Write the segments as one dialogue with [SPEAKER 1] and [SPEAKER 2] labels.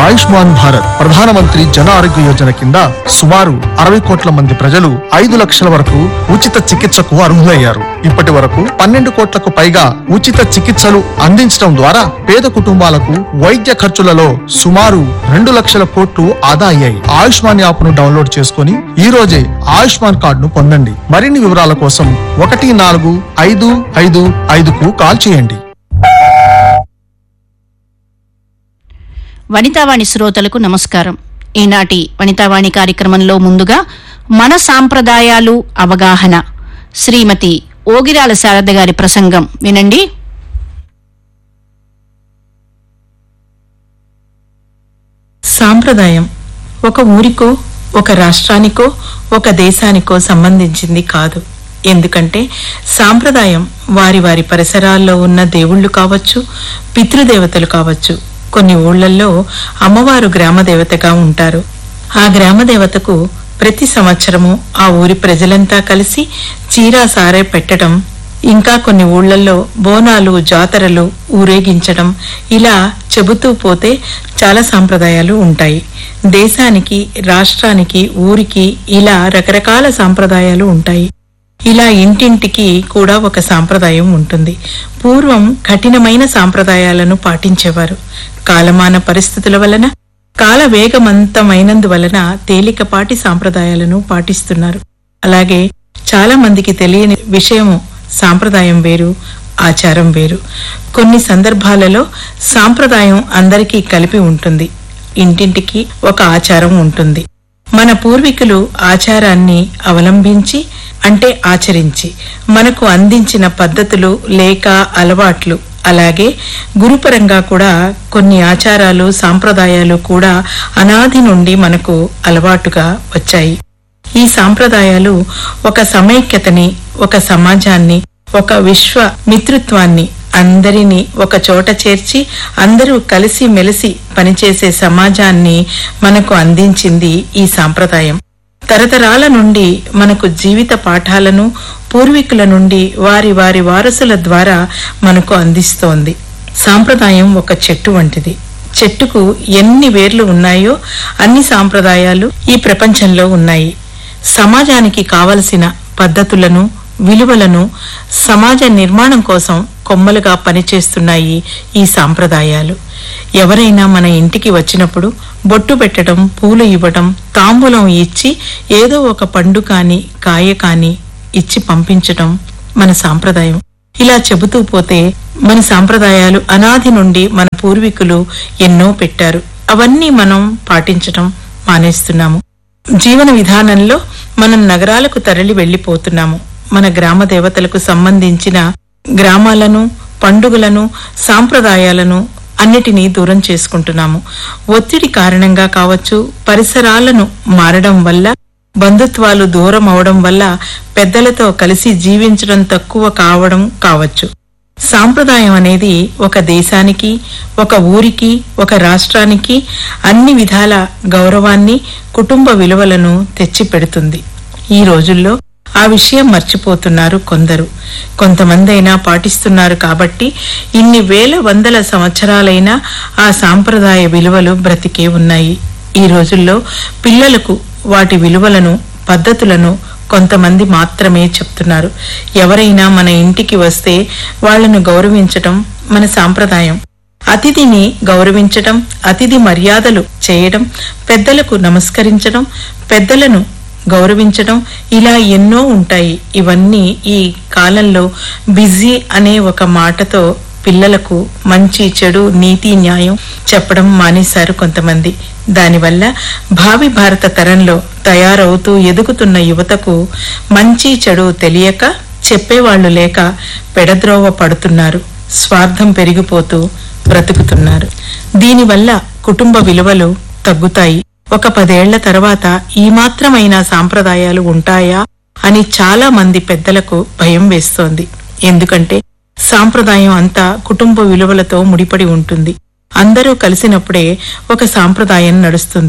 [SPEAKER 1] ఆయుష్మాన్ భారత్ ప్రధానమంత్రి జన ఆరోగ్య యోజన కింద సుమారు అరవై కోట్ల మంది ప్రజలు ఐదు లక్షల వరకు ఉచిత చికిత్సకు అర్హులయ్యారు ఇప్పటి వరకు పన్నెండు కోట్లకు పైగా ఉచిత చికిత్సలు అందించడం ద్వారా పేద కుటుంబాలకు వైద్య ఖర్చులలో సుమారు రెండు లక్షల కోట్లు ఆదా అయ్యాయి ఆయుష్మాన్ యాప్ ను డౌన్లోడ్ చేసుకుని ఈ రోజే ఆయుష్మాన్ కార్డును పొందండి మరిన్ని వివరాల కోసం ఒకటి నాలుగు ఐదు ఐదు ఐదుకు కాల్ చేయండి
[SPEAKER 2] వనితావాణి శ్రోతలకు నమస్కారం ఈనాటి వనితావాణి కార్యక్రమంలో ముందుగా మన సాంప్రదాయాలు అవగాహన శ్రీమతి ఓగిరాల శారద గారి ప్రసంగం వినండి
[SPEAKER 3] సాంప్రదాయం ఒక ఊరికో ఒక రాష్ట్రానికో ఒక దేశానికో సంబంధించింది కాదు ఎందుకంటే సాంప్రదాయం వారి వారి పరిసరాల్లో ఉన్న దేవుళ్ళు కావచ్చు పితృదేవతలు కావచ్చు కొన్ని ఊళ్ళల్లో అమ్మవారు గ్రామదేవతగా ఉంటారు ఆ గ్రామదేవతకు ప్రతి సంవత్సరము ఆ ఊరి ప్రజలంతా కలిసి చీరా సారే పెట్టడం ఇంకా కొన్ని ఊళ్ళల్లో బోనాలు జాతరలు ఊరేగించడం ఇలా చెబుతూ పోతే చాలా సాంప్రదాయాలు ఉంటాయి దేశానికి రాష్ట్రానికి ఊరికి ఇలా రకరకాల సాంప్రదాయాలు ఉంటాయి ఇలా ఇంటింటికి కూడా ఒక సాంప్రదాయం ఉంటుంది పూర్వం కఠినమైన సాంప్రదాయాలను పాటించేవారు కాలమాన పరిస్థితుల వలన కాల వేగమంతమైనందువలన తేలికపాటి సాంప్రదాయాలను పాటిస్తున్నారు అలాగే చాలా మందికి తెలియని విషయము సాంప్రదాయం వేరు ఆచారం వేరు కొన్ని సందర్భాలలో సాంప్రదాయం అందరికీ కలిపి ఉంటుంది ఇంటింటికి ఒక ఆచారం ఉంటుంది మన పూర్వీకులు ఆచారాన్ని అవలంబించి అంటే ఆచరించి మనకు అందించిన పద్ధతులు లేక అలవాట్లు అలాగే గురుపరంగా కూడా కొన్ని ఆచారాలు సాంప్రదాయాలు కూడా అనాది నుండి మనకు అలవాటుగా వచ్చాయి ఈ సాంప్రదాయాలు ఒక సమైక్యతని ఒక సమాజాన్ని ఒక విశ్వ మిత్రుత్వాన్ని అందరినీ ఒక చోట చేర్చి అందరూ కలిసి మెలిసి పనిచేసే సమాజాన్ని మనకు అందించింది ఈ సాంప్రదాయం తరతరాల నుండి మనకు జీవిత పాఠాలను పూర్వీకుల నుండి వారి వారి వారసుల ద్వారా మనకు అందిస్తోంది సాంప్రదాయం ఒక చెట్టు వంటిది చెట్టుకు ఎన్ని వేర్లు ఉన్నాయో అన్ని సాంప్రదాయాలు ఈ ప్రపంచంలో ఉన్నాయి సమాజానికి కావలసిన పద్ధతులను విలువలను సమాజ నిర్మాణం కోసం కొమ్మలుగా పనిచేస్తున్నాయి ఈ సాంప్రదాయాలు ఎవరైనా మన ఇంటికి వచ్చినప్పుడు బొట్టు పెట్టడం పూలు ఇవ్వడం తాంబూలం ఇచ్చి ఏదో ఒక పండు కాని కాయ కాని ఇచ్చి పంపించడం మన సాంప్రదాయం ఇలా చెబుతూ పోతే మన సాంప్రదాయాలు అనాది నుండి మన పూర్వీకులు ఎన్నో పెట్టారు అవన్నీ మనం పాటించటం మానేస్తున్నాము జీవన విధానంలో మనం నగరాలకు తరలి వెళ్లిపోతున్నాము మన గ్రామ దేవతలకు సంబంధించిన గ్రామాలను పండుగలను సాంప్రదాయాలను అన్నిటినీ దూరం చేసుకుంటున్నాము ఒత్తిడి కారణంగా కావచ్చు పరిసరాలను మారడం వల్ల బంధుత్వాలు దూరం అవడం వల్ల పెద్దలతో కలిసి జీవించడం తక్కువ కావడం కావచ్చు సాంప్రదాయం అనేది ఒక దేశానికి ఒక ఊరికి ఒక రాష్ట్రానికి అన్ని విధాల గౌరవాన్ని కుటుంబ విలువలను తెచ్చిపెడుతుంది ఈ రోజుల్లో ఆ విషయం మర్చిపోతున్నారు కొందరు కొంతమంది అయినా పాటిస్తున్నారు కాబట్టి ఇన్ని వేల వందల సంవత్సరాలైనా ఆ సాంప్రదాయ విలువలు బ్రతికే ఉన్నాయి ఈ రోజుల్లో పిల్లలకు వాటి విలువలను పద్ధతులను కొంతమంది మాత్రమే చెప్తున్నారు ఎవరైనా మన ఇంటికి వస్తే వాళ్ళను గౌరవించటం మన సాంప్రదాయం అతిథిని గౌరవించటం అతిథి మర్యాదలు చేయడం పెద్దలకు నమస్కరించడం పెద్దలను గౌరవించడం ఇలా ఎన్నో ఉంటాయి ఇవన్నీ ఈ కాలంలో బిజీ అనే ఒక మాటతో పిల్లలకు మంచి చెడు నీతి న్యాయం చెప్పడం మానేశారు కొంతమంది దానివల్ల భావి భారత తరంలో తయారవుతూ ఎదుగుతున్న యువతకు మంచి చెడు తెలియక చెప్పేవాళ్లు లేక పెడద్రోవ పడుతున్నారు స్వార్థం పెరిగిపోతూ బ్రతుకుతున్నారు దీనివల్ల కుటుంబ విలువలు తగ్గుతాయి ఒక పదేళ్ల తర్వాత ఈ మాత్రమైన సాంప్రదాయాలు ఉంటాయా అని చాలా మంది పెద్దలకు భయం వేస్తోంది ఎందుకంటే సాంప్రదాయం అంతా కుటుంబ విలువలతో ముడిపడి ఉంటుంది అందరూ కలిసినప్పుడే ఒక సాంప్రదాయం నడుస్తుంది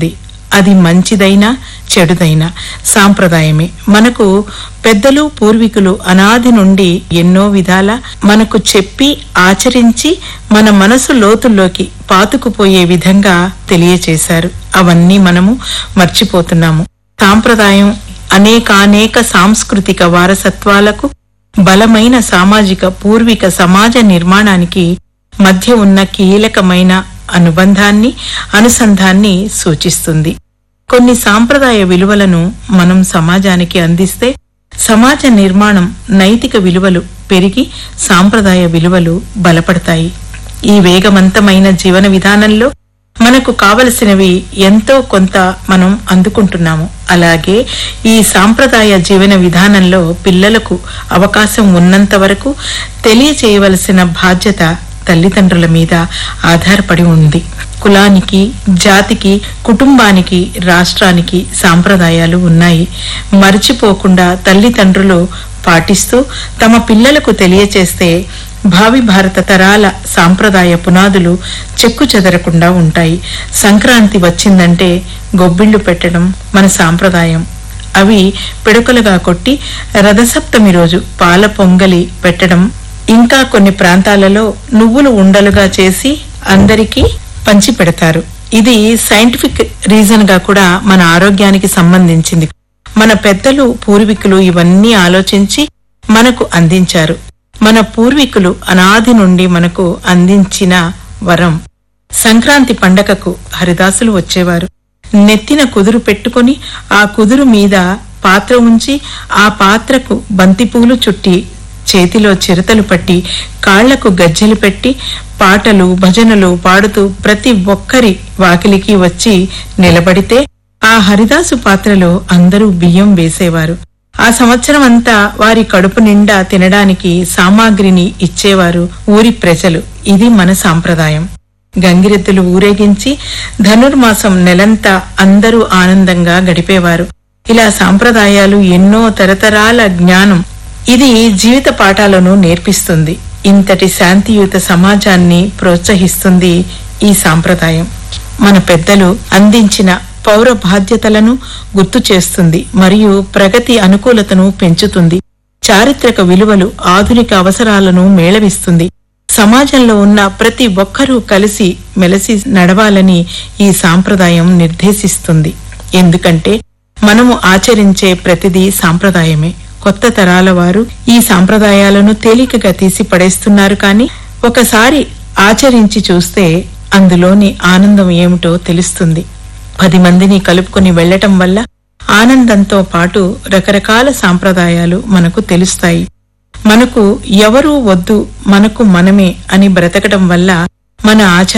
[SPEAKER 3] అది మంచిదైనా చెడుదైనా సాంప్రదాయమే మనకు పెద్దలు పూర్వీకులు అనాది నుండి ఎన్నో విధాల మనకు చెప్పి ఆచరించి మన మనసు లోతుల్లోకి పాతుకుపోయే విధంగా తెలియచేశారు అవన్నీ మనము మర్చిపోతున్నాము సాంప్రదాయం అనేకానేక సాంస్కృతిక వారసత్వాలకు బలమైన సామాజిక పూర్విక సమాజ నిర్మాణానికి మధ్య ఉన్న కీలకమైన అనుబంధాన్ని అనుసంధాన్ని సూచిస్తుంది కొన్ని సాంప్రదాయ విలువలను మనం సమాజానికి అందిస్తే సమాజ నిర్మాణం నైతిక విలువలు పెరిగి సాంప్రదాయ విలువలు బలపడతాయి ఈ వేగవంతమైన జీవన విధానంలో మనకు కావలసినవి ఎంతో కొంత మనం అందుకుంటున్నాము అలాగే ఈ సాంప్రదాయ జీవన విధానంలో పిల్లలకు అవకాశం ఉన్నంత వరకు తెలియచేయవలసిన బాధ్యత తల్లిదండ్రుల మీద ఆధారపడి ఉంది కులానికి జాతికి కుటుంబానికి రాష్ట్రానికి సాంప్రదాయాలు ఉన్నాయి మర్చిపోకుండా తల్లిదండ్రులు పాటిస్తూ తమ పిల్లలకు తెలియచేస్తే భావి భారత తరాల సాంప్రదాయ పునాదులు చెక్కు చెదరకుండా ఉంటాయి సంక్రాంతి వచ్చిందంటే గొబ్బిళ్లు పెట్టడం మన సాంప్రదాయం అవి పిడకలుగా కొట్టి రథసప్తమి రోజు పాల పొంగలి పెట్టడం ఇంకా కొన్ని ప్రాంతాలలో నువ్వులు ఉండలుగా చేసి అందరికీ పంచి పెడతారు ఇది సైంటిఫిక్ రీజన్ గా కూడా మన ఆరోగ్యానికి సంబంధించింది మన పెద్దలు పూర్వీకులు ఇవన్నీ ఆలోచించి మనకు అందించారు మన పూర్వీకులు అనాది నుండి మనకు అందించిన వరం సంక్రాంతి పండగకు హరిదాసులు వచ్చేవారు నెత్తిన కుదురు పెట్టుకొని ఆ కుదురు మీద పాత్ర ఉంచి ఆ పాత్రకు బంతిపూలు చుట్టి చేతిలో చిరతలు పట్టి కాళ్లకు గజ్జెలు పెట్టి పాటలు భజనలు పాడుతూ ప్రతి ఒక్కరి వాకిలికి వచ్చి నిలబడితే ఆ హరిదాసు పాత్రలో అందరూ బియ్యం వేసేవారు ఆ సంవత్సరం అంతా వారి కడుపు నిండా తినడానికి సామాగ్రిని ఇచ్చేవారు ఊరి ప్రజలు ఇది మన సాంప్రదాయం గంగిరెద్దులు ఊరేగించి ధనుర్మాసం నెలంతా అందరూ ఆనందంగా గడిపేవారు ఇలా సాంప్రదాయాలు ఎన్నో తరతరాల జ్ఞానం ఇది జీవిత పాఠాలను నేర్పిస్తుంది ఇంతటి శాంతియుత సమాజాన్ని ప్రోత్సహిస్తుంది ఈ సాంప్రదాయం మన పెద్దలు అందించిన పౌర బాధ్యతలను గుర్తు చేస్తుంది మరియు ప్రగతి అనుకూలతను పెంచుతుంది చారిత్రక విలువలు ఆధునిక అవసరాలను మేళవిస్తుంది సమాజంలో ఉన్న ప్రతి ఒక్కరూ కలిసి మెలసి నడవాలని ఈ సాంప్రదాయం నిర్దేశిస్తుంది ఎందుకంటే మనము ఆచరించే ప్రతిదీ సాంప్రదాయమే కొత్త తరాల వారు ఈ సాంప్రదాయాలను తేలికగా తీసి పడేస్తున్నారు కానీ ఒకసారి ఆచరించి చూస్తే అందులోని ఆనందం ఏమిటో తెలుస్తుంది పది మందిని కలుపుకొని వెళ్లటం వల్ల ఆనందంతో పాటు రకరకాల సాంప్రదాయాలు మనకు తెలుస్తాయి మనకు ఎవరూ వద్దు మనకు మనమే అని బ్రతకడం వల్ల మన ఆచార